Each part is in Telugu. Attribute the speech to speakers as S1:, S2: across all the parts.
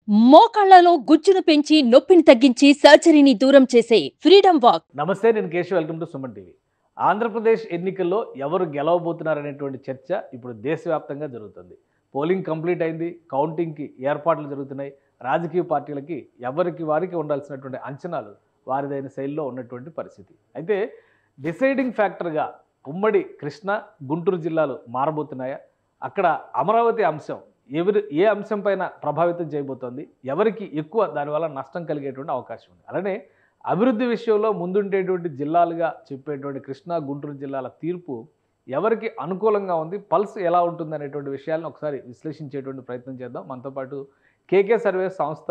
S1: మోకాళ్లలో గుజ్జును పెంచి నొప్పిని తగ్గించి సర్జరీని దూరం చేసే ఫ్రీడమ్ వాక్
S2: నమస్తే నేను Keshav welcome to Suman TV Andhra Pradesh ఎన్నికల్లో ఎవరు గెలవబోతున్నారనేటువంటి చర్చ ఇప్పుడు దేశవ్యాప్తంగా జరుగుతుంది పోలింగ్ కంప్లీట్ అయింది కౌంటింగ్కి ఏర్పాట్లు జరుగుతున్నాయి రాజకీయ పార్టీలకి ఎవరికి వారికి ఉండాల్సినటువంటి అంచనాలు వారిదైన శైలిలో ఉన్నటువంటి పరిస్థితి అయితే డిసైడింగ్ ఫ్యాక్టర్గా ఉమ్మడి కృష్ణా గుంటూరు జిల్లాలు మారబోతున్నాయా అక్కడ అమరావతి అంశం ఎవరి ఏ అంశం పైన ప్రభావితం చేయబోతోంది ఎవరికి ఎక్కువ దానివల్ల నష్టం కలిగేటువంటి అవకాశం ఉంది అలానే అభివృద్ధి విషయంలో ముందుండేటువంటి జిల్లాలుగా చెప్పేటువంటి కృష్ణా గుంటూరు జిల్లాల తీర్పు ఎవరికి అనుకూలంగా ఉంది పల్స్ ఎలా ఉంటుంది అనేటువంటి విషయాలను ఒకసారి విశ్లేషించేటువంటి ప్రయత్నం చేద్దాం మనతో పాటు కేకే సర్వే సంస్థ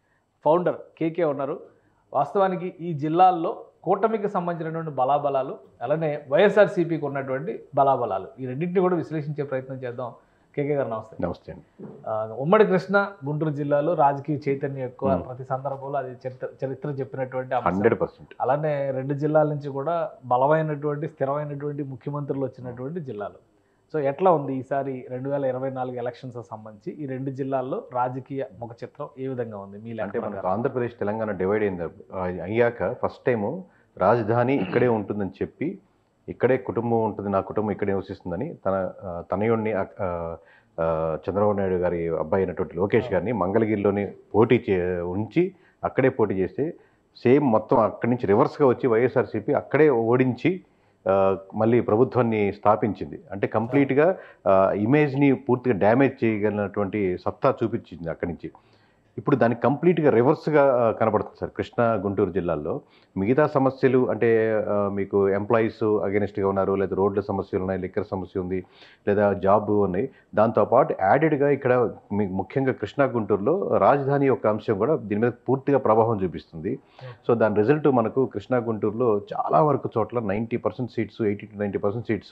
S2: ఫౌండర్ కేకే ఉన్నారు వాస్తవానికి ఈ జిల్లాల్లో కూటమికి సంబంధించినటువంటి బలాబలాలు అలానే వైఎస్ఆర్సీపీకి ఉన్నటువంటి బలాబలాలు ఈ రెండింటిని కూడా విశ్లేషించే ప్రయత్నం చేద్దాం కేకే గారు నమస్తే
S3: నమస్తే అండి
S2: ఆ, ఉమ్మడి కృష్ణ గుంటూరు జిల్లాలో రాజకీయ చైతన్యం ఎక్కువ
S3: Hmm.
S2: ప్రతి సందర్భంలో అది చరిత్ర చరిత్ర చెప్పినటువంటి అంశం.
S3: హండ్రెడ్ పర్సెంట్
S2: అలానే రెండు జిల్లాల నుంచి కూడా బలమైనటువంటి స్థిరమైనటువంటి ముఖ్యమంత్రులు వచ్చినటువంటి జిల్లాలు సో ఎట్లా ఉంది ఈసారి రెండు వేల ఇరవై నాలుగు ఎలక్షన్స్ సంబంధించి ఈ రెండు జిల్లాల్లో రాజకీయ ముఖ చిత్రం ఏ విధంగా ఉంది మీ లెక్క
S3: అంటే మనకు
S2: ప్రకారం?
S3: ఆంధ్రప్రదేశ్ తెలంగాణ డివైడ్ అయింది ఆ, అయ్యాక ఫస్ట్ టైము రాజధాని ఇక్కడే ఉంటుందని చెప్పి ఇక్కడే కుటుంబం ఉంటుంది నా కుటుంబం ఇక్కడే నివసిస్తుందని తన ఆ, తనయుడిని ఆ, ఆ, చంద్రబాబు నాయుడు గారి అబ్బాయి అయినటువంటి లోకేష్ గారిని మంగళగిరిలోని పోటీ చే ఉంచి అక్కడే పోటీ చేస్తే సేమ్ మొత్తం అక్కడి నుంచి రివర్స్గా వచ్చి వైఎస్ఆర్సీపీ అక్కడే ఓడించి ఆ, మళ్ళీ ప్రభుత్వాన్ని స్థాపించింది అంటే కంప్లీట్గా ఇమేజ్ని పూర్తిగా డ్యామేజ్ చేయగలిగినటువంటి సత్తా చూపించింది అక్కడి నుంచి ఇప్పుడు దానికి కంప్లీట్గా రివర్స్గా కనబడుతుంది సార్ కృష్ణా గుంటూరు జిల్లాల్లో మిగతా సమస్యలు అంటే ఆ, మీకు ఎంప్లాయీస్ అగెనిస్ట్గా ఉన్నారు లేదా రోడ్ల సమస్యలు ఉన్నాయి లిక్కర్ సమస్య ఉంది లేదా జాబ్ ఉన్నాయి దాంతోపాటు యాడెడ్గా ఇక్కడ మీకు ముఖ్యంగా కృష్ణా గుంటూరులో రాజధాని యొక్క అంశం కూడా దీని మీద పూర్తిగా ప్రభావం చూపిస్తుంది సో దాని రిజల్ట్ మనకు కృష్ణా గుంటూరులో చాలా వరకు చోట్ల ninety percent seats eighty to ninety percent seats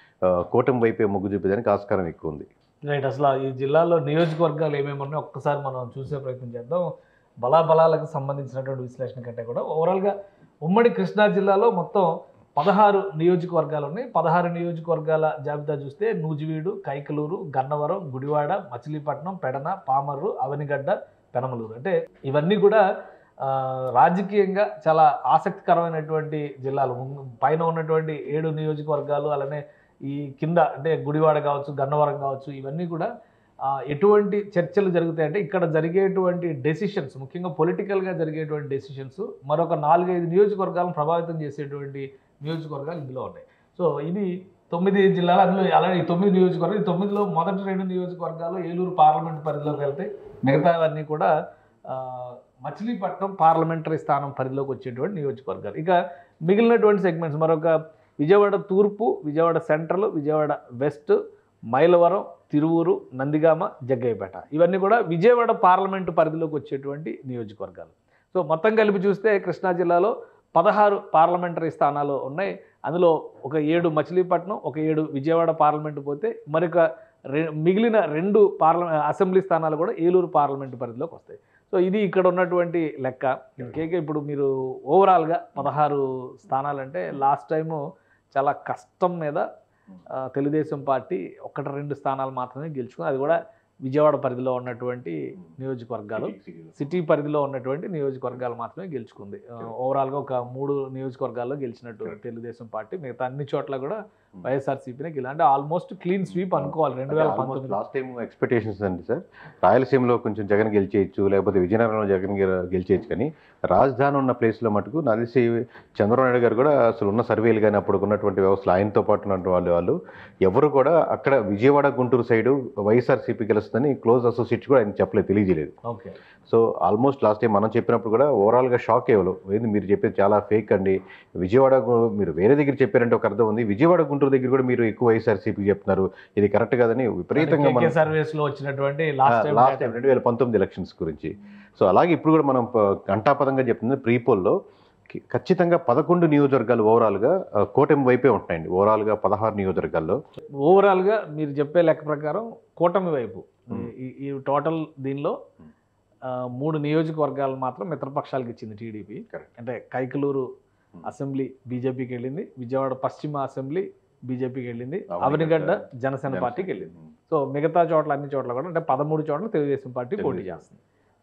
S3: కూటమి వైపే మొగ్గు చూపేదానికి ఆస్కారం ఎక్కువ ఉంది
S2: రైట్ అసలు ఈ జిల్లాలో నియోజకవర్గాలు ఏమేమి ఉన్నాయో ఒక్కసారి మనం చూసే ప్రయత్నం చేద్దాం బలాబలాలకు సంబంధించినటువంటి విశ్లేషణ కంటే కూడా ఓవరాల్గా ఉమ్మడి కృష్ణా జిల్లాలో మొత్తం పదహారు నియోజకవర్గాలు ఉన్నాయి పదహారు నియోజకవర్గాల జాబితా చూస్తే నూజివీడు కైకలూరు గన్నవరం గుడివాడ మచిలీపట్నం పెడన పామర్రు అవనిగడ్డ పెనమలూరు అంటే ఇవన్నీ కూడా ఆ, రాజకీయంగా చాలా ఆసక్తికరమైనటువంటి జిల్లాలు ముందు- పైన ఉన్నటువంటి ఏడు నియోజకవర్గాలు అలానే ఈ కింద అంటే గుడివాడ కావచ్చు గన్నవరం కావచ్చు ఇవన్నీ కూడా ఆ, ఎటువంటి చర్చలు జరుగుతాయంటే ఇక్కడ జరిగేటువంటి డెసిషన్స్ ముఖ్యంగా పొలిటికల్గా జరిగేటువంటి డెసిషన్స్ మరొక నాలుగైదు నియోజకవర్గాలను ప్రభావితం చేసేటువంటి నియోజకవర్గాలు ఇందులో ఉన్నాయి సో ఇది తొమ్మిది జిల్లాలు అందులో అలాగే ఈ తొమ్మిది నియోజకవర్గాలు ఈ తొమ్మిదిలో మొదటి రెండు నియోజకవర్గాలు ఏలూరు పార్లమెంట్ పరిధిలోకి వెళ్తాయి మిగతావన్నీ కూడా ఆ, మచిలీపట్నం పార్లమెంటరీ స్థానం పరిధిలోకి వచ్చేటువంటి నియోజకవర్గాలు ఇక మిగిలినటువంటి సెగ్మెంట్స్ మరొక విజయవాడ తూర్పు విజయవాడ సెంట్రల్ విజయవాడ వెస్ట్ మైలవరం తిరువూరు నందిగామ జగ్గయ్యపేట ఇవన్నీ కూడా విజయవాడ పార్లమెంటు పరిధిలోకి వచ్చేటువంటి నియోజకవర్గాలు సో మొత్తం కలిపి చూస్తే కృష్ణా జిల్లాలో పదహారు పార్లమెంటరీ స్థానాలు ఉన్నాయి అందులో ఒక ఏడు మచిలీపట్నం ఒక ఏడు విజయవాడ పార్లమెంటు పోతే మరొక రె మిగిలిన రెండు పార్లమె అసెంబ్లీ స్థానాలు కూడా ఏలూరు పార్లమెంటు పరిధిలోకి వస్తాయి సో ఇది ఇక్కడ ఉన్నటువంటి లెక్క కేకే ఇప్పుడు మీరు ఓవరాల్గా పదహారు స్థానాలంటే లాస్ట్ టైము చాలా కష్టం మీద ఆ, తెలుగుదేశం పార్టీ ఒకటి రెండు స్థానాలు మాత్రమే గెలుచుకుంది అది కూడా విజయవాడ పరిధిలో ఉన్నటువంటి నియోజకవర్గాలు సిటీ పరిధిలో ఉన్నటువంటి నియోజకవర్గాలు మాత్రమే గెలుచుకుంది ఆ, ఓవరాల్గా ఒక మూడు నియోజకవర్గాల్లో గెలిచినట్టు తెలుగుదేశం పార్టీ మిగతా అన్ని చోట్ల కూడా వైఎస్ఆర్సీపీనే గెలి అంటే ఆల్మోస్ట్ క్లీన్ స్వీప్ అనుకోవాలి రెండు వేల పంతొమ్మిది
S3: లాస్ట్ టైం ఎక్స్పెక్టేషన్స్ అండి సార్ రాయలసీమలో కొంచెం జగన్ గెలిచేయచ్చు లేకపోతే విజయనగరంలో జగన్ గె- గెలిచేయచ్చు కానీ రాజధాని ఉన్న ప్లేస్లో మటుకు నాకు తెలిసి చంద్రబాబు నాయుడు గారు కూడా అసలు ఉన్న సర్వేలు కానీ అప్పుడు ఉన్నటువంటి వ్యవస్థలు ఆయనతో పాటు ఉన్నటువంటి వాళ్ళు వాళ్ళు ఎవరు కూడా అక్కడ విజయవాడ గుంటూరు సైడు వైఎస్ఆర్సీపీ గెలుస్తుందని క్లోజ్ అసోసియేట్స్ కూడా ఆయన చెప్పలేదు తెలియజేయలేదు
S2: okay
S3: so almost last time మనం చెప్పినప్పుడు కూడా ఓవరాల్గా షాక్ అయ్యేవాళ్ళు ఏంది మీరు చెప్పేది చాలా ఫేక్ అండి విజయవాడ గు- మీరు వేరే దగ్గర చెప్పారంటే ఒక అర్థం ఉంది విజయవాడ గుంటూరు దగ్గర కూడా మీరు ఎక్కువ వైఎస్ఆర్సీపీ చెప్తున్నారు ఇది కరెక్ట్ కాదని విపరీతంగా మనం
S2: సర్వేస్ లో వచ్చినటువంటి లాస్ట్ టైం
S3: లాస్ట్ టైం రెండు వేల పంతొమ్మిది ఎలక్షన్స్ గురించి సో అలాగే ఇప్పుడు కూడా మనం ప- ఘంటాపదంగా చెప్తుంది ప్రీపోల్లో కి- ఖచ్చితంగా పదకొండు నియోజకవర్గాలు ఓవరాల్గా ఆ, కూటమి వైపే ఉంటాయండి ఓవరాల్గా పదహారు నియోజకవర్గాల్లో
S2: ఓవరాల్ గా మీరు చెప్పే లెక్క ప్రకారం కూటమి వైపు
S3: Hmm.
S2: ఈ- ఈ టోటల్ దీనిలో
S3: Hmm.
S2: ఆ, మూడు నియోజకవర్గాలు మాత్రం మిత్రపక్షాలకు ఇచ్చింది టీడీపీ
S3: Correct.
S2: అంటే కైకలూరు
S3: Hmm.
S2: అసెంబ్లీ బీజేపీకి వెళ్ళింది విజయవాడ పశ్చిమ అసెంబ్లీ బీజేపీకి వెళ్ళింది
S3: అవనిగడ్డ,
S2: అవనిగడ్డ జనసేన పార్టీకి వెళ్ళింది సో మిగతా చోట్ల అన్ని చోట్ల కూడా అంటే పదమూడు చోట్ల తెలుగుదేశం పార్టీ పోటీ
S3: తెలుగుదేశం.
S2: చేస్తుంది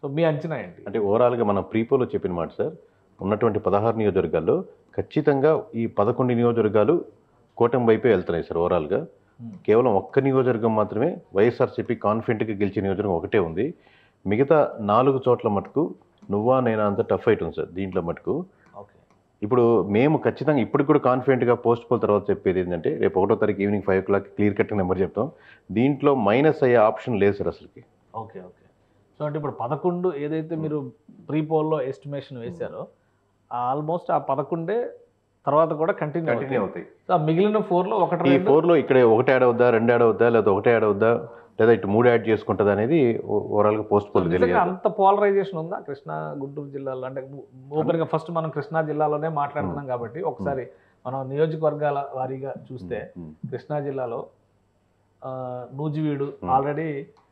S2: సో మీ అంచనా ఏంటి
S3: అంటే ఓవరాల్గా మనం ప్రీపోలో చెప్పిన మాట సార్ ఉన్నటువంటి పదహారు నియోజకవర్గాల్లో ఖచ్చితంగా ఈ పదకొండు నియోజకవర్గాలు కూటమి వైపే వెళ్తున్నాయి సార్ ఓవరాల్గా
S2: Hmm.
S3: కేవలం ఒక్క నియోజకవర్గం మాత్రమే వైఎస్ఆర్సీపీ కాన్ఫిడెంట్గా గెలిచే నియోజకవర్గం ఒకటే ఉంది మిగతా నాలుగు చోట్ల మటుకు నువ్వా నేనా అంత టఫ్ ఫైట్ ఉంది సార్ దీంట్లో మటుకు
S2: ఓకే
S3: ఇప్పుడు మేము ఖచ్చితంగా ఇప్పుడు కూడా కాన్ఫిడెంట్గా పోస్ట్ పోల్ తర్వాత చెప్పేది ఏంటంటే రేపు ఒకటో తారీఖు evening five o'clock clear cut number చెప్తాం దీంట్లో మైనస్ అయ్యే ఆప్షన్ లేదు సార్ అసలుకి
S2: ఓకే ఓకే సో అంటే ఇప్పుడు పదకొండు ఏదైతే మీరు ప్రీ పోల్లో ఎస్టిమేషన్ వేశారో ఆల్మోస్ట్ ఆ పదకొండే తర్వాత కూడా కంటిన్యూ
S3: కంటిన్యూ
S2: అవుతాయి
S3: అవుతాయి
S2: సో ఆ మిగిలిన ఫోర్లో ఒకటి
S3: ఈ
S2: రెండు
S3: ఫోర్లో ఇక్కడ ఒకటి యాడ్ అవుద్దా రెండు యాడ్ అవుద్దా లేదా ఒకటి యాడ్ అవుద్దా లేదా ఇటు మూడు యాడ్ చేసుకుంటుంది అనేది ఓవరాల్గా పోస్ట్ పోల్
S2: నిజంగా
S3: తెలియదు
S2: అంత పోలరైజేషన్ ఉందా కృష్ణా గుంటూరు జిల్లాలో అంటే ఓపెన్ గా ఫస్ట్ మనం కృష్ణా జిల్లాలోనే మాట్లాడుతున్నాం కాబట్టి ఒకసారి మనం నియోజకవర్గాల వారీగా చూస్తే
S3: ఉమ్.
S2: కృష్ణా జిల్లాలో ఆ, Nuzvid
S3: Hmm.
S2: Already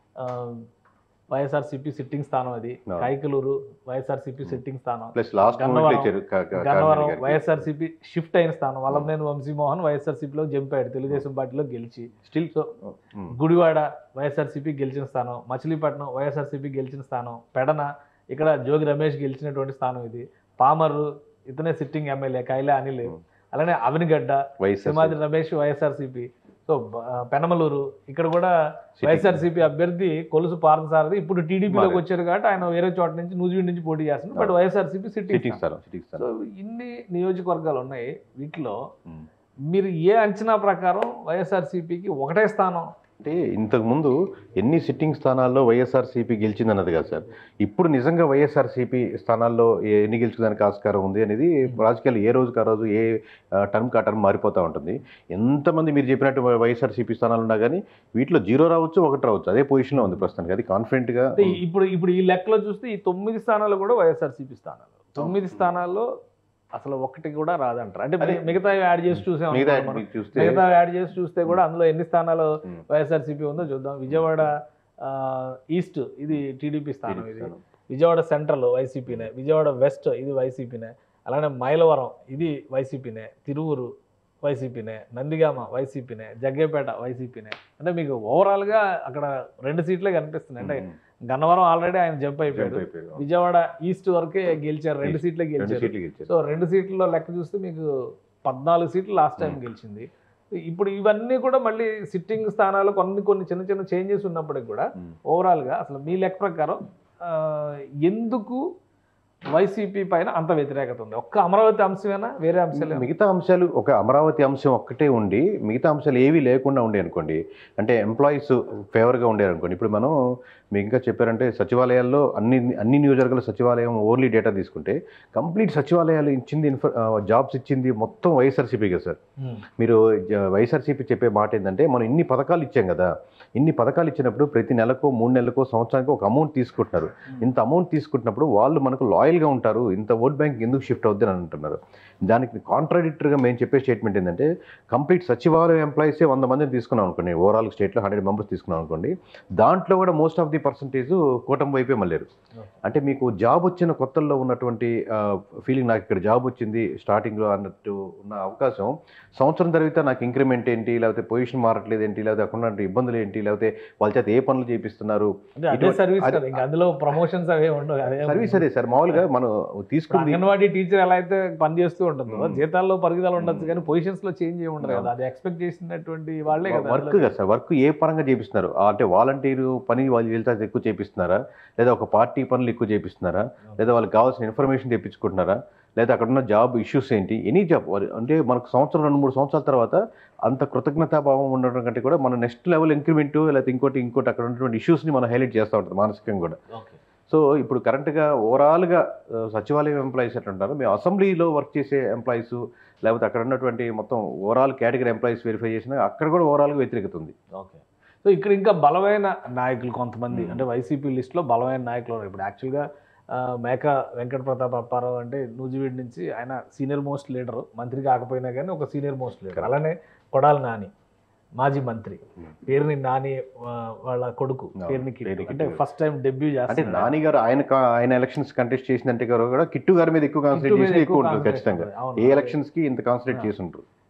S2: YSRCP sitting స్థానం అది
S3: No.
S2: కైకలూరు వైఎస్ఆర్సీపీ సిట్టింగ్ స్థానం
S3: ప్లస్ లాస్ట్
S2: గన్నవరం-
S3: మూమెంట్లో ఇచ్చారు కా- కా-
S2: గన్నవరం
S3: కామినేని గారికి.
S2: వైఎస్ఆర్సీపీ షిఫ్ట్ అయిన స్థానం వల్లభనేని వంశీమోహన్ వైఎస్ఆర్సీపీలో జంప్ అయ్యాడు తెలుగుదేశం పార్టీలో గెలిచి
S3: స్టిల్
S2: సో
S3: ఉమ్.
S2: గుడివాడ వైఎస్ఆర్సీపీ గెలిచిన స్థానం మచిలీపట్నం వైఎస్ఆర్సీపీ గెలిచిన స్థానం పెడన ఇక్కడ జోగి రమేష్ గెలిచినటువంటి స్థానం ఇది పామర్రు ఇతనే sitting MLA Kaila Anil
S3: Hmm.
S2: అలానే అవినిగడ్డ
S3: వైఎస్ఆర్
S2: సింహాద్రి రమేష్ వైఎస్ఆర్సీపీ సో బ- పెనమలూరు ఇక్కడ కూడా
S3: Sitting.
S2: వైఎస్ఆర్సీపీ అభ్యర్థి కొలుసు పార్థసారథి ఇప్పుడు టీడీపీలోకి
S3: మారారు.
S2: వచ్చారు కాబట్టి ఆయన వేరే చోట నుంచి నూజివీడు నుంచి పోటీ చేస్తున్నారు బట్
S3: అవును.
S2: వైఎస్ఆర్సీపీ
S3: సిట్టింగ్
S2: సిట్టింగ్
S3: స్థానం సిట్టింగ్
S2: సో
S3: స్థానం
S2: ఇన్ని నియోజకవర్గాలు ఉన్నాయి వీటిలో
S3: ఉమ్.
S2: మీరు ఏ అంచనా ప్రకారం వైఎస్ఆర్సీపీకి ఒకటే స్థానం
S3: అంటే ఇంతకు ముందు ఎన్ని సిట్టింగ్ స్థానాల్లో వైఎస్ఆర్సీపీ గెలిచిందన్నది కాదు సార్ ఇప్పుడు నిజంగా వైఎస్ఆర్సీపీ స్థానాల్లో ఏ- ఎన్ని గెలుచుకోవడానికి ఆస్కారం ఉంది అనేది రాజకీయాలు ఏ రోజుకి ఆ రోజు ఏ టర్మ్ కా టర్మ్ మారిపోతూ ఉంటుంది ఎంతమంది మీరు చెప్పినట్టు వైఎస్ఆర్సీపీ స్థానాలు ఉన్నా కానీ వీటిలో జీరో రావచ్చు ఒకటి రావచ్చు అదే పొజిషన్లో ఉంది ప్రస్తుతానికి అది కాన్ఫిడెంట్గా
S2: అంటే ఇప్పుడు ఇప్పుడు ఈ లెక్కలో చూస్తే ఈ తొమ్మిది స్థానాలు కూడా వైఎస్ఆర్సీపీ స్థానాలు తొమ్మిది స్థానాల్లో అసలు ఒకటి కూడా రాదంటారు అంటే
S3: అదే.
S2: మిగతా యాడ్ చేసి చూసాం
S3: మిగతా
S2: అనుకోండి మనం.
S3: మీరు చూస్తే
S2: మిగతా యాడ్ చేసి చూస్తే కూడా అందులో ఎన్ని స్థానాలు
S3: ఉమ్.
S2: వైఎస్ఆర్సీపీ ఉందో చూద్దాం విజయవాడ ఆ, ఈస్ట్ ఇది టీడీపీ స్థానం
S3: టీడీపీ
S2: ఇది
S3: స్థానం.
S2: విజయవాడ సెంట్రల్ వైసీపీనే విజయవాడ వెస్ట్ ఇది వైసీపీనే అలానే మైలవరం ఇది వైసీపీనే తిరువురు వైసీపీనే నందిగామ వైసీపీనే జగ్గేపేట వైసీపీనే అంటే మీకు ఓవరాల్గా అక్కడ రెండు సీట్లే కనిపిస్తున్నాయి అంటే
S3: ఉమ్.
S2: గన్నవరం ఆల్రెడీ ఆయన జంప్ అయిపోయాడు
S3: జంప్ అయిపోయారు.
S2: విజయవాడ ఈస్ట్ వరకే గెలిచారు రెండు సీట్లే
S3: రెండు
S2: గెలిచారు
S3: సీట్లు గెలిచారు
S2: సో రెండు సీట్లలో లెక్క చూస్తే మీకు పద్నాలుగు సీట్లు లాస్ట్ టైం గెలిచింది ఇప్పుడు ఇవన్నీ కూడా మళ్ళీ సిట్టింగ్ స్థానాలు కొన్ని కొన్ని చిన్న చిన్న చేంజెస్ ఉన్నప్పటికి కూడా
S3: ఉమ్.
S2: ఓవరాల్గా అసలు మీ లెక్క ప్రకారం ఆ, ఎందుకు వైసీపీ పైన అంత వ్యతిరేకత ఉంది ఒక్క అమరావతి అంశమేనా వేరే అంశాలు
S3: మిగతా అంశాలు ఒక అమరావతి అంశం ఒక్కటే ఉండి మిగతా అంశాలు ఏవి లేకుండా ఉండే అనుకోండి అంటే ఎంప్లాయీస్ ఫేవర్గా ఉండేది అనుకోండి ఇప్పుడు మనం మీకు ఇంకా చెప్పారంటే సచివాలయాల్లో అన్ని అన్ని నియోజకవర్గాల సచివాలయం ఓన్లీ డేటా తీసుకుంటే కంప్లీట్ సచివాలయాలు ఇచ్చింది ఇన్ఫ జాబ్స్ ఇచ్చింది మొత్తం వైఎస్ఆర్సీపీ కదా సార్ మీరు జ- వైఎస్ఆర్సీపీ చెప్పే మాట ఏంటంటే మనం ఇన్ని పథకాలు ఇచ్చాం కదా ఇన్ని పథకాలు ఇచ్చినప్పుడు ప్రతి నెలకో మూడు నెలలకో సంవత్సరానికి ఒక అమౌంట్ తీసుకుంటున్నారు ఇంత అమౌంట్ తీసుకుంటున్నప్పుడు వాళ్ళు మనకు లాయల్గా ఉంటారు ఇంత ఓట్ బ్యాంక్ ఎందుకు షిఫ్ట్ అవుద్ది అని అంటున్నారు దానికి కాంట్రాడిక్టరీగా మేము చెప్పే స్టేట్మెంట్ ఏంటంటే కంప్లీట్ సచివాలయం ఎంప్లాయీసే వంద మందిని తీసుకున్నాం అనుకోండి ఓవరాల్ స్టేట్లో హండ్రెడ్ మెంబర్స్ తీసుకున్నాం అనుకోండి దాంట్లో కూడా మోస్ట్ ఆఫ్ ది పర్సంటేజ్ కూటమి వైపే మళ్ళారు అంటే మీకు జాబ్ వచ్చిన కొత్తల్లో ఉన్నటువంటి ఫీలింగ్ నాకు ఇక్కడ జాబ్ వచ్చింది స్టార్టింగ్లో అన్నట్టు ఉన్న అవకాశం సంవత్సరం తర్వాత నాకు ఇంక్రిమెంట్ ఏంటి లేకపోతే పొజిషన్ మారట్లేదు ఏంటి లేకపోతే అక్కడ ఉన్న ఇబ్బందులు ఏంటి లేకపోతే వాళ్ళ చేత ఏ పనులు చేపిస్తున్నారు
S2: అంటే అదే
S3: ఇటువంటి-
S2: సర్వీస్
S3: అదే-
S2: కదా ఇంకా అందులో ప్రమోషన్స్ అవే ఉండవు అదే
S3: సర్వీస్ అదే సార్ మామూలుగా మనం
S2: ఇప్పుడు
S3: తీసుకుంది
S2: అంగన్వాడీ టీచర్ ఎలా అయితే పని చేస్తూ ఉంటుందో
S3: మ్మ్.
S2: జీతాల్లో పరిగిదాలు ఉండొచ్చు
S3: మ్మ్.
S2: కానీ పొజిషన్స్ లో చేంజ్ ఏమి ఉండదు కదా అది ఎక్స్పెక్ట్ చేసినటువంటి వాళ్ళే కదా
S3: వర్క్
S2: అందులో
S3: కదా సార్ వర్క్ ఏ పరంగా చేపిస్తున్నారు ఆ, అంటే వాలంటీర్ పని వాళ్ళు వెళ్తే ఎక్కువ చేపిస్తున్నారా లేదా ఒక పార్టీ పనులు ఎక్కువ చేపిస్తున్నారా లేదా వాళ్ళకి కావాల్సిన ఇన్ఫర్మేషన్ తెప్పించుకుంటున్నారా లేదా అక్కడ ఉన్న జాబ్ ఇష్యూస్ ఏంటి ఎనీ జాబ్ అంటే మనకు సంవత్సరం రెండు మూడు సంవత్సరాల తర్వాత అంత కృతజ్ఞతాభావం ఉండడం కంటే కూడా మన నెక్స్ట్ లెవెల్ ఇంక్రిమెంట్ లేకపోతే ఇంకోటి ఇంకోటి అక్కడ ఉన్నటువంటి ఇష్యూస్ని మనం హైలైట్ చేస్తూ ఉంటుంది మానసికంగా కూడా
S2: Okay.
S3: సో ఇప్పుడు కరెంట్గా ఓవరాల్గా ఆ, సచివాలయం ఎంప్లాయీస్ ఎట్లా ఉంటారు మేము అసెంబ్లీలో వర్క్ చేసే ఎంప్లాయీస్ లేకపోతే అక్కడ ఉన్నటువంటి మొత్తం ఓవరాల్ కేటగిరీ ఎంప్లాయీస్ వెరిఫై చేసినా అక్కడ కూడా ఓవరాల్గా వ్యతిరేకత ఉంది
S2: ఓకే సో ఇక్కడ ఇంకా బలమైన నాయకులు కొంతమంది
S3: మ్మ్.
S2: అంటే వైసీపీ లిస్ట్లో బలమైన నాయకులు ఉన్నారు ఇప్పుడు యాక్చువల్గా ఆ, మేక వెంకట ప్రతాప్ అప్పారావు అంటే నూజివీడ్ నుంచి ఆయన సీనియర్ మోస్ట్ లీడర్ మంత్రి కాకపోయినా కానీ ఒక సీనియర్ మోస్ట్ లీడర్
S3: Correct.
S2: అలానే కొడాలి నాని మాజీ మంత్రి
S3: మ్మ్.
S2: పేరుని నాని ఆ, వాళ్ళ కొడుకు
S3: అవును,
S2: పేరుని కిట్టు
S3: పేరుని
S2: అంటే
S3: కిట్టు.
S2: ఫస్ట్ టైం డెబ్యూ
S3: అంటే
S2: చేస్తారు
S3: నాని గారు ఆయన కా- ఆయన ఎలక్షన్స్ కంటెస్ట్ చేసినంటే గారు కూడా కిట్టు గారి మీద ఎక్కువ కాన్సన్ట్రేట్ చేసి ఎక్కువ ఉంటుంది ఖచ్చితంగా ఏ ఎలక్షన్స్ కి ఇంత కాన్సన్ట్రేట్ చేసి ఉంటారు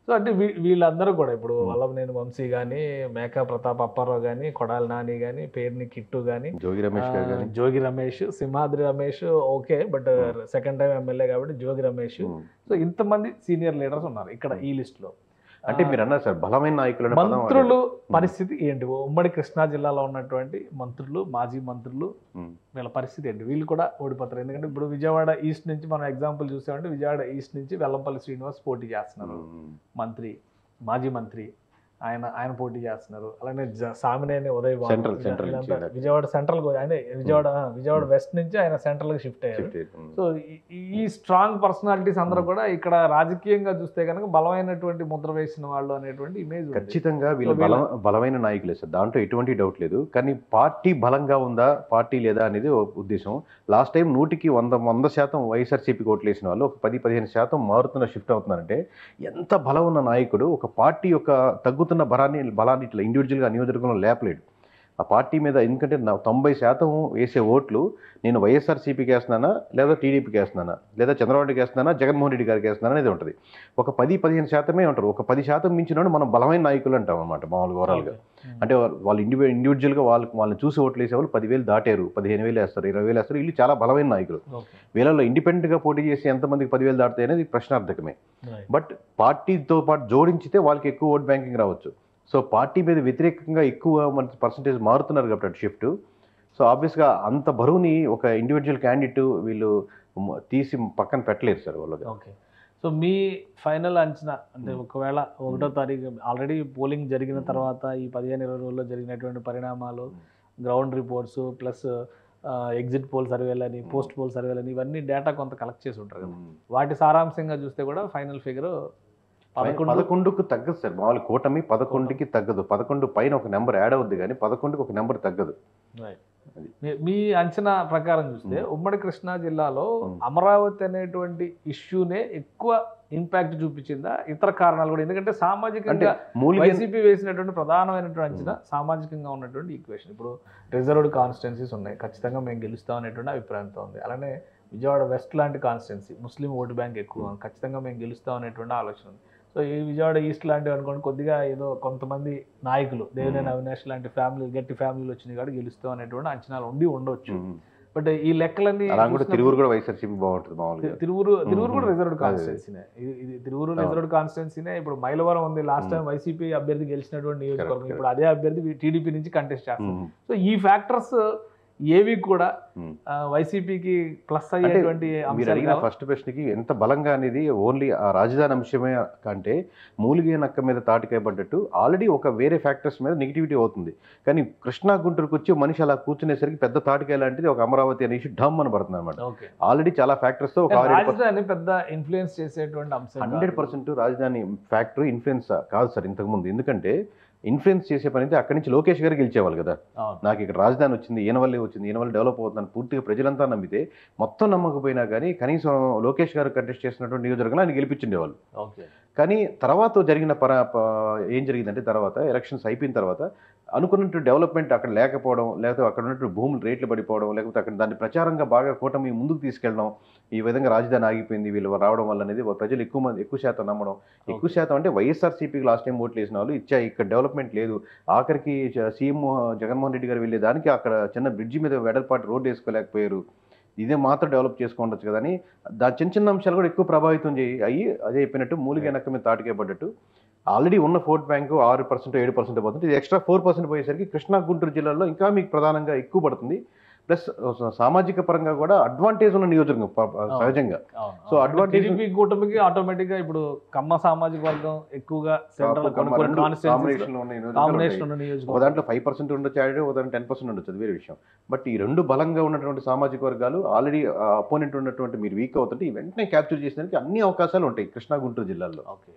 S2: సో అంటే వీ- వీళ్ళందరూ కూడా ఇప్పుడు వల్లభనేని వంశీ కానీ మేకా ప్రతాప్ అప్పారావు కానీ కొడాలి నాని కానీ పేరుని కిట్టు కానీ
S3: జోగి రమేష్ గారు కానీ
S2: Jogi Ramesh Simhadri Ramesh okay but second time MLA కాబట్టి జోగి రమేష్ సో ఇంతమంది సీనియర్ లీడర్స్ ఉన్నారు ఇక్కడ ఈ లిస్ట్ లో
S3: అంటే మీరు అన్నారు సార్ బలమైన నాయకులు అనే పదం
S2: మంత్రులు
S3: వాడారు.
S2: పరిస్థితి ఏంటి ఉమ్మడి కృష్ణా జిల్లాలో ఉన్నటువంటి మంత్రులు మాజీ మంత్రులు
S3: ఉమ్.
S2: వీళ్ళ పరిస్థితి ఏంటి వీళ్ళు కూడా ఓడిపోతారు ఎందుకంటే ఇప్పుడు విజయవాడ ఈస్ట్ నుంచి మనం ఎగ్జాంపుల్ చూసామంటే విజయవాడ ఈస్ట్ నుంచి వెల్లంపల్లి శ్రీనివాస్ పోటీ చేస్తున్నారు
S3: ఉమ్.
S2: మంత్రి మాజీ మంత్రి ఆయన ఆయన పోటీ చేస్తున్నారు అలానే జ- సామినేని ఉదయ్ బాబు
S3: Central-
S2: ఇలా-
S3: central
S2: వీళ్ళంతా
S3: నుంచి
S2: విజయవాడ సెంట్రల్ ఆయన విజయవాడ విజయవాడ వెస్ట్ నుంచి ఆయన సెంట్రల్ కి షిఫ్ట్ అయ్యారు
S3: Shift అయ్యారు. ఉమ్.
S2: సో ఈ- ఈ స్ట్రాంగ్ పర్సనాలిటీస్ అందరూ కూడా ఇక్కడ రాజకీయంగా చూస్తే కనుక బలమైనటువంటి ముద్ర వేసిన వాళ్ళు అనేటువంటి ఇమేజ్ ఉంది
S3: ఖచ్చితంగా వీళ్ళు
S2: సో వీళ్ళ-
S3: బల బలమైన నాయకులే సార్ దాంట్లో ఎటువంటి డౌట్ లేదు కానీ పార్టీ బలంగా ఉందా పార్టీ లేదా అనేది ఒక ఉద్దేశం లాస్ట్ టైం నూటికి వంద వంద శాతం వైఎస్ఆర్సీపీకి ఓట్లు వేసిన వాళ్ళు ఒక పది పదిహేను శాతం మారుతున్న షిఫ్ట్ అవుతున్నారంటే ఎంత బలం ఉన్న నాయకుడు ఒక పార్టీ యొక్క తగ్గుతున్న బలాన్ని బలాన్ని ఇట్లా ఇండివిజువల్గా నియోజకవర్గంలో లేపలేడు ఆ పార్టీ మీద ఎందుకంటే నా తొంభై శాతం వేసే ఓట్లు నేను వైఎస్ఆర్సీపీకి వేస్తున్నానా లేదా టీడీపీకి వేస్తున్నానా లేదా చంద్రబాబు నాయుడుకి వేస్తున్నానా జగన్మోహన్ రెడ్డి గారికి వేస్తున్నానా అనేది ఉంటుంది ఒక పది పదిహేను శాతమే ఉంటారు ఒక పది శాతం మించిన మనం బలమైన నాయకులు అంటాం అనమాట మామూలుగా ఓవరాల్గా
S2: Okay.
S3: అంటే వా- వాళ్ళు ఇండివిజువల్ ఇండివిజువల్గా వాళ్ళకి వాళ్ళని చూసి ఓట్లు వేసేవాళ్ళు పదివేలు దాటారు పదిహేను వేలు వేస్తారు ఇరవై వేలు వేస్తారు వీళ్ళు చాలా బలమైన నాయకులు
S2: Okay.
S3: వీళ్ళలో ఇండిపెండెంట్గా పోటీ చేసి ఎంతమందికి పదివేలు దాటుతాయి అనేది ప్రశ్నార్థకమే
S2: Right.
S3: బట్ పార్టీతో పాటు జోడించితే వాళ్ళకి ఎక్కువ ఓట్ బ్యాంకింగ్ రావచ్చు సో పార్టీ మీద వ్యతిరేకంగా ఎక్కువ మన పర్సంటేజ్ మారుతున్నారు కాబట్టి అటు షిఫ్ట్ సో ఆబ్వియస్గా అంత బరువుని ఒక ఇండివిజువల్ క్యాండిడేట్ వీళ్ళు మ- తీసి పక్కన పెట్టలేరు సార్ వాళ్ళకి
S2: ఓకే సో మీ ఫైనల్ అంచనా అంటే ఒకవేళ ఒకటో తారీఖు ఆల్రెడీ పోలింగ్ జరిగిన తర్వాత ఈ పదిహేను ఇరవై రోజుల్లో జరిగినటువంటి పరిణామాలు ground reports plus exit poll సర్వేలని పోస్ట్ పోల్ సర్వేలని ఇవన్నీ డేటా కొంత కలెక్ట్ చేసి ఉంటారు కదా వాటి సారాంశంగా చూస్తే కూడా ఫైనల్ ఫిగర్ పదకొండు
S3: పదకొండుకు తగ్గదు సార్ మామూలు కూటమి పదకొండుకి తగ్గదు పదకొండు పైన ఒక నెంబర్ యాడ్ అవుద్ది కానీ పదకొండుకి ఒక నెంబర్ తగ్గదు
S2: Right.
S3: అది.
S2: మీ- మీ అంచనా ప్రకారం చూస్తే
S3: మ్మ్.
S2: ఉమ్మడి కృష్ణా జిల్లాలో
S3: మ్మ్.
S2: అమరావతి అనేటువంటి ఇష్యూనే ఎక్కువ ఇంపాక్ట్ చూపించిందా ఇతర కారణాలు కూడా ఎందుకంటే
S3: అంటే
S2: సామాజికంగా
S3: మూలిగే
S2: వైసీపీ వేసినటువంటి ప్రధానమైనటువంటి అంచనా సామాజికంగా ఉన్నటువంటి ఈక్వేషన్ ఇప్పుడు రిజర్వ్డ్ కాన్స్టిట్యున్సీస్ ఉన్నాయి ఖచ్చితంగా మేము గెలుస్తాం అనేటువంటి అభిప్రాయంతో ఉంది అలానే విజయవాడ వెస్ట్ లాంటి కాన్స్టిట్యున్సీ ముస్లిం ఓటు బ్యాంక్ ఎక్కువ ఉంది. ఖచ్చితంగా మేము గెలుస్తాం అనేటువంటి ఆలోచన ఉంది సో ఈ విజయవాడ ఈస్ట్ లాంటివి అనుకోండి కొద్దిగా ఏదో కొంతమంది నాయకులు దేవినేని అవినాష్ లాంటి ఫ్యామిలీ గట్టి ఫ్యామిలీలు వచ్చినాయి కాబట్టి గెలుస్తాం అనేటువంటి అంచనాలు ఉండి ఉండొచ్చు
S3: ఉమ్.
S2: బట్ ఈ లెక్కలన్నీ
S3: అలా కూడా
S2: చూసినప్పుడు-
S3: తిరువురు కూడా వైఎస్ఆర్సీపీ బాగుంటుంది మామూలుగా
S2: తిరువురు తిరువురు కూడా
S3: మ్మ్.
S2: రిజర్వ్డ్
S3: అదే.
S2: కాన్స్టిట్యున్సీనే ఇది ఇది తిరువురు
S3: అవును.
S2: రిజర్వ్డ్ కాన్స్టిట్యున్సీనే ఇప్పుడు మైలవరం ఉంది లాస్ట్ టైం వైసీపీ అభ్యర్థి గెలిచినటువంటి నియోజకవర్గం
S3: correct.
S2: ఇప్పుడు అదే అభ్యర్థి టీడీపీ నుంచి కంటెస్ట్ చేస్తారు
S3: ఉమ్.
S2: సో ఈ ఫ్యాక్టర్స్ ఏవి కూడా
S3: ఉమ్.
S2: ఆ, వైసీపీకి ప్లస్ అయ్యేటువంటి
S3: మీరు
S2: అంశాలు
S3: అడిగిన
S2: కావా?
S3: ఫస్ట్ ప్రశ్నకి ఎంత బలంగా అనేది ఓన్లీ ఆ రాజధాని అంశమే కంటే మూలిగే నక్క మీద తాటికాయ పడ్డట్టు ఆల్రెడీ ఒక వేరే ఫ్యాక్టర్స్ మీద నెగిటివిటీ అవుతుంది కానీ కృష్ణా గుంటూరుకు వచ్చి మనిషి అలా కూర్చునేసరికి పెద్ద తాటికాయ లాంటిది ఒక అమరావతి అనేసి ఢమ్ అని పడుతుంది అనమాట
S2: ఓకే
S3: ఆల్రెడీ చాలా ఫ్యాక్టర్స్ తో ఒక ఆరు ఏడు
S2: రాజధాని పెద్ద ఇన్ఫ్లుయెన్స్ చేసేటువంటి అంశం
S3: హండ్రెడ్
S2: కాదు.
S3: పర్సెంట్ రాజధాని ఫ్యాక్టరీ ఇన్ఫ్లుయెన్స్ కాదు సార్ ఇంతకుముందు ఎందుకంటే ఇన్ఫ్లుయెన్స్ చేసే పని అయితే అక్కడి నుంచి లోకేష్ గారు గెలిచేవాళ్ళు కదా
S2: అవును.
S3: నాకు ఇక్కడ రాజధాని వచ్చింది ఈయన వల్లే వచ్చింది ఈయన వల్ల డెవలప్ అవుతుందని పూర్తిగా ప్రజలంతా నమ్మితే మొత్తం నమ్మకపోయినా కానీ కనీసం లోకేష్ గారు కంటెస్ట్ చేసినటువంటి నియోజకవర్గంలో ఆయన గెలిపించిండేవాళ్ళు
S2: ఓకే
S3: కానీ తర్వాత జరిగిన పర ప- ఏం జరిగిందంటే తర్వాత ఎలక్షన్స్ అయిపోయిన తర్వాత అనుకున్నట్టు డెవలప్మెంట్ అక్కడ లేకపోవడం లేకపోతే అక్కడ ఉన్నట్టు భూములు రేట్లు పడిపోవడం లేకపోతే అక్కడ దాన్ని ప్రచారంగా బాగా కూటమి ముందుకు తీసుకెళ్ళడం ఈ విధంగా రాజధాని ఆగిపోయింది వీళ్ళు రావడం వల్ల అనేది ప్రజలు ఎక్కువ మంది ఎక్కువ శాతం నమ్మడం ఎక్కువ శాతం అంటే వైఎస్ఆర్సీపీకి లాస్ట్ టైం ఓట్లు వేసిన వాళ్ళు ఇచ్చా ఇక్కడ డెవలప్మెంట్ లేదు ఆఖరికి చ- సీఎం జగన్మోహన్ రెడ్డి గారు వెళ్ళేదానికి అక్కడ చిన్న బ్రిడ్జి మీద వెడల్పాటి రోడ్డు వేసుకోలేకపోయారు ఇదే మాత్రం డెవలప్ చేసుకోవచ్చు కదా అని దాని చిన్న చిన్న అంశాలు కూడా ఎక్కువ ప్రభావితం చేయి అయ్యి అదే చెప్పినట్టు మూలిక వెనక మీద తాటికే పడ్డట్టు ఆల్రెడీ ఉన్న ఫోర్ట్ బ్యాంకు ఆరు పర్సెంట్ ఏడు పర్సెంట్ పోతుంది ఇది ఎక్స్ట్రా ఫోర్ పర్సెంట్ పోయేసరికి కృష్ణా గుంటూరు జిల్లాలో ఇంకా మీకు ప్రధానంగా ఎక్కువ పడుతుంది ప్లస్ సామాజిక పరంగా కూడా అడ్వాంటేజ్ ఉన్న నియోజకవర్గం ప- సహజంగా So, advantage-
S2: టీడీపీ కూటమికి ఆటోమేటిక్ గా ఇప్పుడు కమ్మ సామాజిక వర్గం ఎక్కువగా సెంట్రల్ కొన్ని కొన్ని కాన్స్టిట్యున్సీస్
S3: కాంబినేషన్ ఉన్న నియోజకవర్గాలు
S2: కాంబినేషన్
S3: ఉంటాయి.
S2: ఉన్న
S3: ఒక
S2: నియోజకవర్గం
S3: దాంట్లో ఫైవ్ పర్సెంట్ ఉండొచ్చు యాడ్ ఒక దాంట్లో టెన్ పర్సెంట్ ఉండొచ్చు అది వేరే విషయం బట్ ఈ రెండు బలంగా ఉన్నటువంటి సామాజిక వర్గాలు ఆల్రెడీ అపోనెంట్ ఉన్నటువంటి మీరు వీక్ అవుతుంటే ఈ వెంటనే క్యాప్చర్ చేసేందుకు అన్ని అవకాశాలు ఉంటాయి కృష్ణా గుంటూరు జిల్లాల్లో
S2: ఓకే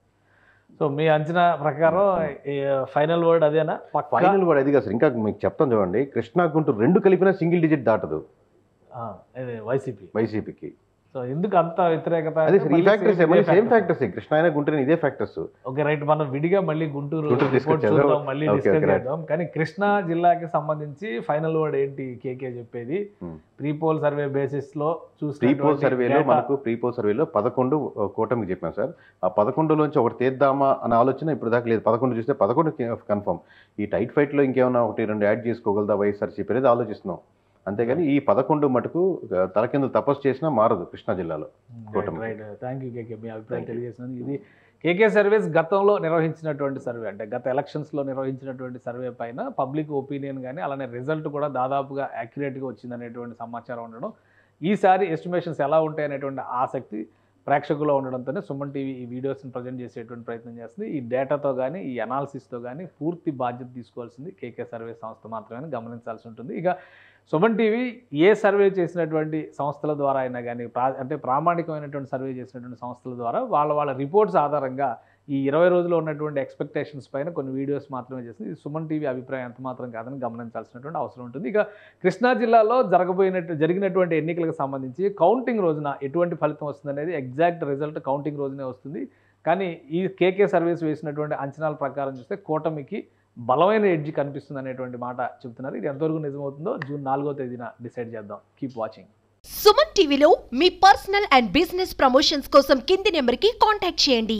S2: సో మీ అంచనా ప్రకారం ఫైనల్ వర్డ్ అదేనా పక్కా
S3: ఫైనల్ కూడా అది కాదు సార్ ఇంకా మీకు చెప్తాను చూడండి కృష్ణా గుంటూరు రెండు కలిపినా సింగిల్ డిజిట్ దాటదు
S2: ఆ, ఇది వైసీపీ
S3: వైసీపీకి
S2: సో ఎందుకు అంత వ్యతిరేకత
S3: అదే
S2: అంటే
S3: ఈ
S2: మళ్ళీ
S3: ఫ్యాక్టర్స్
S2: same- ఇదే
S3: సేమ్
S2: factors.
S3: ఫ్యాక్టర్స్ కృష్ణ అయినా గుంటూరు ఇదే ఫ్యాక్టర్స్
S2: ఓకే రైట్ మనం విడిగా మళ్ళీ గుంటూరు
S3: గుంటూరు
S2: రిపోర్ట్
S3: తీసుకొచ్చారు.
S2: చూద్దాం మళ్ళీ
S3: ఓకే,
S2: డిస్కస్
S3: ఓకే, రైట్.
S2: చేద్దాం కానీ కృష్ణా జిల్లాకి సంబంధించి ఫైనల్ వర్డ్ ఏంటి కేకే చెప్పేది
S3: Hmm.
S2: Pre poll survey basis లో
S3: ప్రీ పోల్
S2: చూసినటువంటి
S3: సర్వేలో
S2: data-
S3: మనకు ప్రీ పోల్ సర్వేలో పదకొండు ఆ, కూటమికి చెప్పాం సార్ ఆ పదకొండులోంచి ఒకటి తీద్దామా అనే ఆలోచన ఇప్పుడు దాకా లేదు పదకొండు చూస్తే పదకొండు కన్ఫర్మ్ ఈ టైట్ ఫైట్లో ఇంకేమైనా ఒకటి రెండు యాడ్ చేసుకోగలదా వైఎస్ఆర్సీపీ అనేది ఆలోచిస్తున్నాం అంతేగాని ఈ పదకొండు మటుకు ఆ, తలకిందులు తపస్సు చేసినా మారదు కృష్ణా జిల్లాలో కూటమి.
S2: రైట్ థ్యాంక్ యూ కేకే మీ అభిప్రాయం
S3: Thank you.
S2: తెలియజేసినందుకు ఇది కేకే సర్వేస్ గతంలో నిర్వహించినటువంటి సర్వే అంటే గత ఎలక్షన్స్లో నిర్వహించినటువంటి సర్వే పైన పబ్లిక్ ఒపీనియన్ కానీ అలానే రిజల్ట్ కూడా దాదాపుగా యాక్యురేట్గా వచ్చిందనేటువంటి సమాచారం ఉండడం ఈసారి ఎస్టిమేషన్స్ ఎలా ఉంటాయి అనేటువంటి ఆసక్తి ప్రేక్షకుల్లో ఉండడంతోనే సుమన్ టీవీ ఈ వీడియోస్ని ప్రజెంట్ చేసేటువంటి ప్రయత్నం చేస్తుంది ఈ డేటాతో కానీ ఈ అనాలిసిస్తో కానీ పూర్తి బాధ్యత తీసుకోవాల్సింది కేకే సర్వే సంస్థ మాత్రమే గమనించాల్సి ఉంటుంది ఇక సుమన్ టీవీ ఏ సర్వే చేసినటువంటి సంస్థల ద్వారా అయినా కానీ ప్రా అంటే ప్రామాణికమైనటువంటి సర్వే చేసినటువంటి సంస్థల ద్వారా వాళ్ళ వాళ్ళ రిపోర్ట్స్ ఆధారంగా ఈ ఇరవై రోజుల్లో ఉన్నటువంటి ఎక్స్పెక్టేషన్స్ పైన కొన్ని వీడియోస్ మాత్రమే చేస్తుంది ఇది సుమన్ టీవీ అభిప్రాయం ఎంత మాత్రం కాదని గమనించాల్సినటువంటి అవసరం ఉంటుంది ఇక కృష్ణా జిల్లాలో జరగబోయినట్టు జరిగినటువంటి ఎన్నికలకు సంబంధించి కౌంటింగ్ రోజున ఎటువంటి ఫలితం వస్తుంది అనేది ఎగ్జాక్ట్ రిజల్ట్ కౌంటింగ్ రోజునే వస్తుంది కానీ ఈ కేకే సర్వీస్ వేసినటువంటి అంచనాల ప్రకారం చూస్తే కూటమికి బలమైన ఎడ్జ్ కనిపిస్తుంది అనేటువంటి మాట చెప్తున్నారు ఇది ఎంతవరకు నిజమవుతుందో జూన్ నాలుగో తేదీన డిసైడ్ చేద్దాం కీప్ వాచింగ్
S4: సుమన్ టీవీలో మీ పర్సనల్ అండ్ బిజినెస్ ప్రమోషన్స్ కోసం కింది నెంబర్కి కాంటాక్ట్ చేయండి